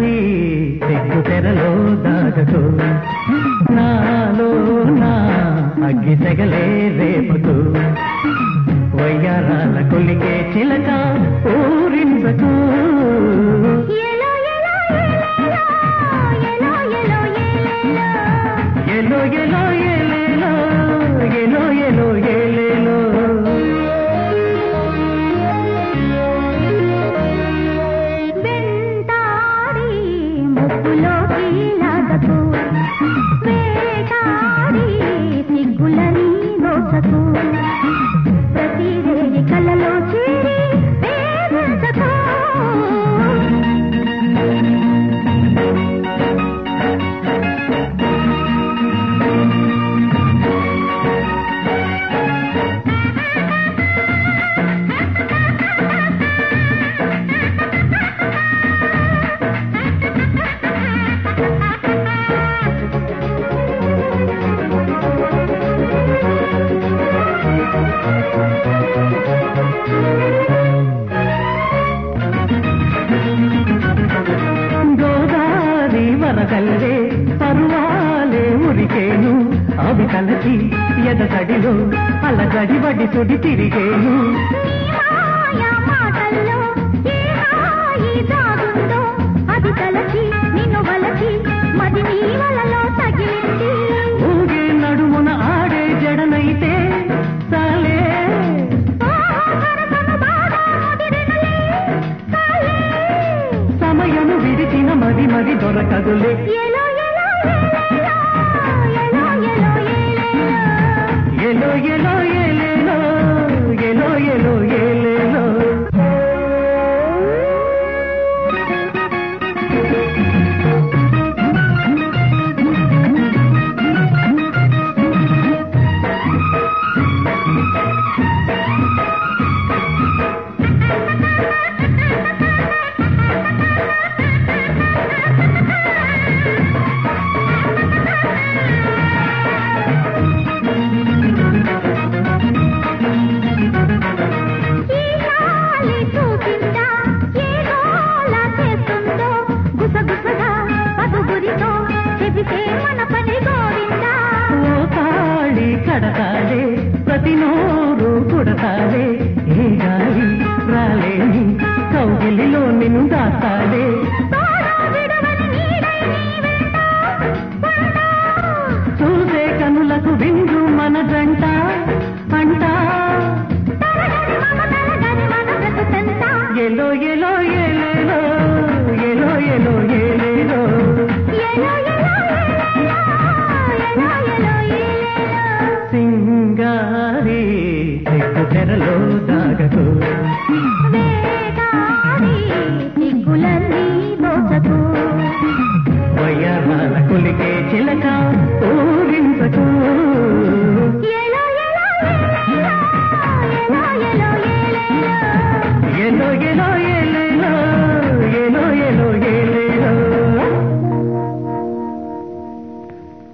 సింగారి తెగ్గు తెరలో దాగకు నాలో నా అగ్గి సెగలే రేపుతూ వయ్యారాల కొలికే చిలక ఊరించకు ఎలో ఎలో ఎలో ఎలో ఎలో ఎలో ఎలో ఎలేలో ఎలో ఎలో ఎలేలో వెంటాడి ముక్కులోకి లాగకు వేటాడి సిగ్గులని దోచకు ప్రతి రేగి కలలో చేరి వేధించకు గోదారి వరకల్లే పరువాలే ఉరికేను అవి కలసి ఎదసడిలో అలగడి వడి సుడి తిరిగేను మాయా మాటల్లో ఏ హాయి దాగుందో అది తలచి నిన్ను వలచి మది నీ వలలో తగిలింది ఊగే నడుమున ఆడే జడనైతే సాలే సరసను బాగా ముదిరినలే కాలే సమయము విడిచిన మది మది దొరకదులే ఎలో ఎలో ఎలో ఎలో ఎలో ఎలో ఎలో ఎలేలో ఎలో ఎలో ఎలేలో ఈ గాలి చూపిందా ఏ గోల చేస్తుందో గుసగుసగా పదుగురితో చెబితే మన పని గోవిందా ఓ తాళి కడతాలే ప్రతి నోరు కుడతాలే ఏ గాలి రాలేని కౌగిలిలో నిన్ను దాస్తాలే తోడా విడవని నీడై నీ వెంట పడతా. చూసే కనులకు విందు మన జంట అంట తరగని మమతల గని మన బ్రతుకంత. ఎలో ఎలో ఎలేలో ఎలో ఎలో ఎలేలో ఎలో ఎలో ఎలో ఎలో ఎలో ఎలో సింగారి తెగ్గు తెరలో దాగకు వేగాడి సిగ్గులన్నీ దోచకు వయ్యాల కొలికే చిలక ఊరించకు